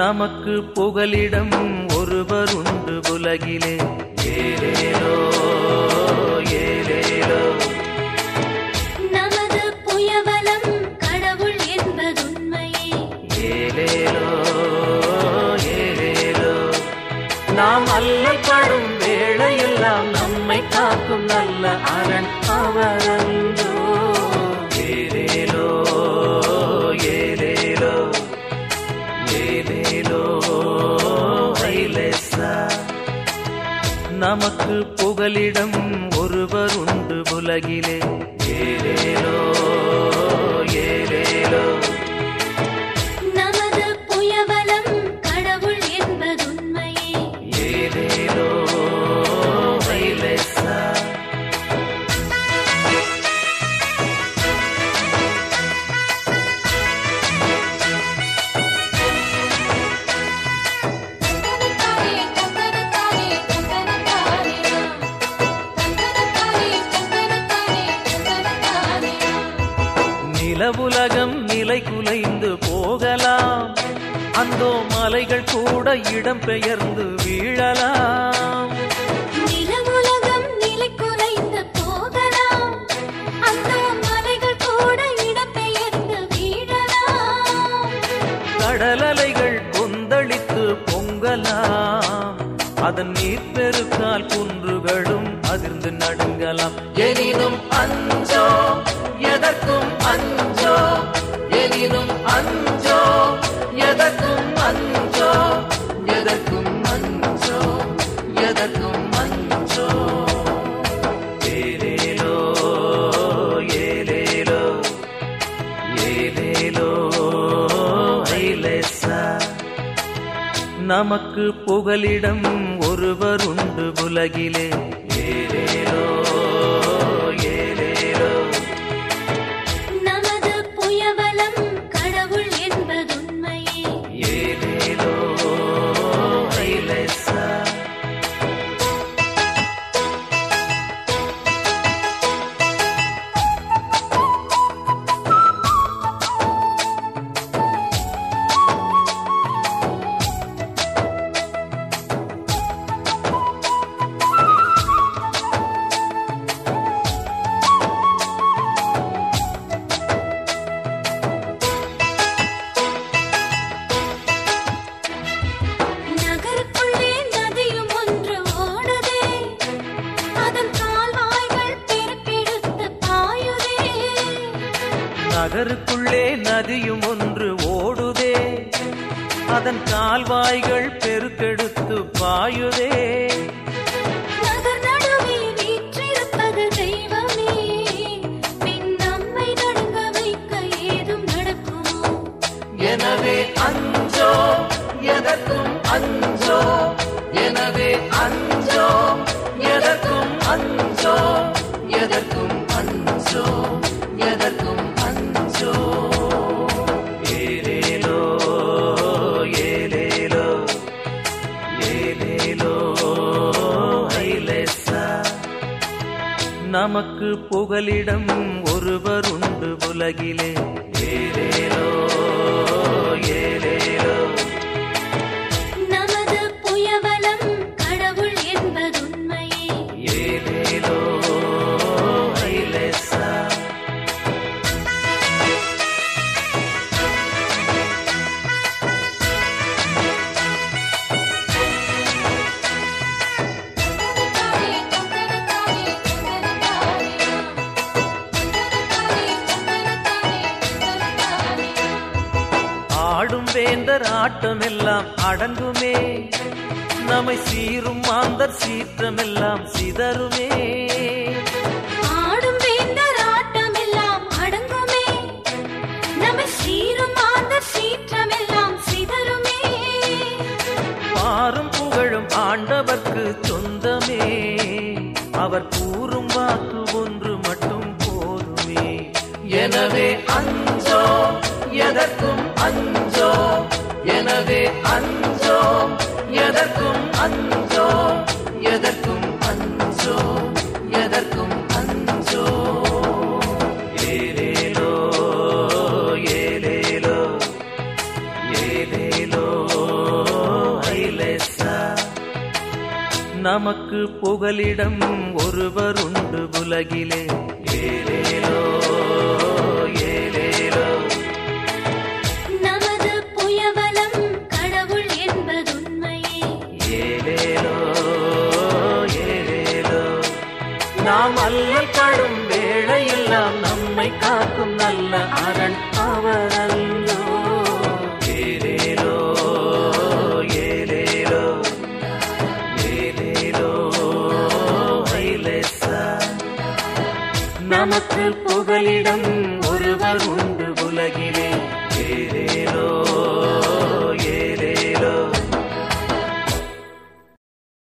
நமக்கு புகலிடம் ஒருவர் உண்டு உலகிலே ஏலேலோ ஏலேலோ நமது புயபலம் கடவுள் என்பதுண்மையே ஏலேலோ ஏலேலோ நாம் அல்லல்படும் வேளையெல்லாம் நம்மை காக்கும் நல்ல அரண் அவரந்தோ ஏலேலோ ஏலேலோ ஏலேலோ ஐலேசா நமக்கு புகலிடம் ஒருவர் உண்டு உலகிலே ஏலேலோ ஏலேலோ நமது புயபலம் கடவுள் என்பதுண்மையே ஏலேலோ ஐலேசா நிலவுலகம் நிலை குலைந்து போகலாம் அந்தோ மலைகள் கூட இடம் பெயர்ந்து வீழலாம் நிலவுலகம் நிலை குலைந்து போகலாம் அந்த மலைகள் கூட இடம்பெயர்ந்து வீழலாம் கடலலைகள் கொந்தளித்து பொங்கலாம் அதன் நீர் பெருக்கால் குன்றுகளும் அதிர்ந்து நடுங்கலாம் எனினும் அஞ்சோ எதற்கும் அஞ்சோ எனினும் அஞ்சோ எதற்கும் அஞ்சோ எதற்கும் அஞ்சோ எதற்கும் அஞ்சோ ஏலேலோ ஏலேலோ ஏலேலோ ஐலேசா நமக்கு புகலிடம் ஒருவர் உண்டு உலகிலே ஏலேலோ ஏலேலோ நமது புயபலம் கடவுள் என்பதுண்மையே ஏலேலோ ஐலேசா நகருக்குள்ளே நதியும் ஒன்று ஓடுதே அதன் கால்வாய்கள் பெருக்கெடுத்து பாயுதே நகருக்குள்ளே நதியும் ஒன்று ஓடுதே அதன் கால்வாய்கள் பெருக்கெடுத்து பாயுதே நகர் நடுவே வீற்றிருப்பது தெய்வமே பின் நம்மை நடுங்க வைக்க ஏதும் நடக்குமோ எனவே அஞ்சோ எதற்கும் அஞ்சோ எனவே அஞ்சோ எதற்கும் அஞ்சோ எதற்கும் அஞ்சோ எதற்கும் அஞ்சோ ஏலேலோ ஏலேலோ ஏலேலோ ஐலேசா நமக்கு புகலிடம் ஒருவர் உண்டு உலகிலே ஏலேலோ ஏலேலோ நமது புயபலம் கடவுள் என்பதுண்மையே ஏலேலோ ஐலேசா ஆடும் வேந்தர் ஆட்டமெல்லாம் அடங்குமே நம்மை சீரும் மாந்தர் சீற்றமெல்லாம் சிதறுமே ஆடும் வேந்தர் ஆட்டமெல்லாம் அடங்குமே நம்மை சீரும் மாந்தர் சீற்றமெல்லாம் சிதறுமே பாரும் புகழும் ஆண்டவர்க்கு சொந்தமே அவர் கூறும் வாக்கு ஒன்று மட்டும் போதுமே எனவே அஞ்சோ எதற்கும் அஞ்சோ எனவே அஞ்சோ எதற்கும் அஞ்சோ எதற்கும் அஞ்சோ எதற்கும் அஞ்சோ ஏலேலோ ஏலேலோ ஏலேலோ நமக்கு புகலிடம் ஒருவருண்டு உலகிலே ஏலேலோ ஏலேலோ நமது புயபலம் கடவுள் என்பதுண்மையே ஏலேலோ ஏலேலோ நாம் அல்லல் படும் வேளையெல்லாம் நம்மை காக்கும் நல்ல அரண் அவரல்லோ ஏலேலோ ஏலேலோ ஏலேலோ ஐலேசா நமக்கு புகலிடம் ஒருவர் உண்டு உலகிலே ஏலேலோ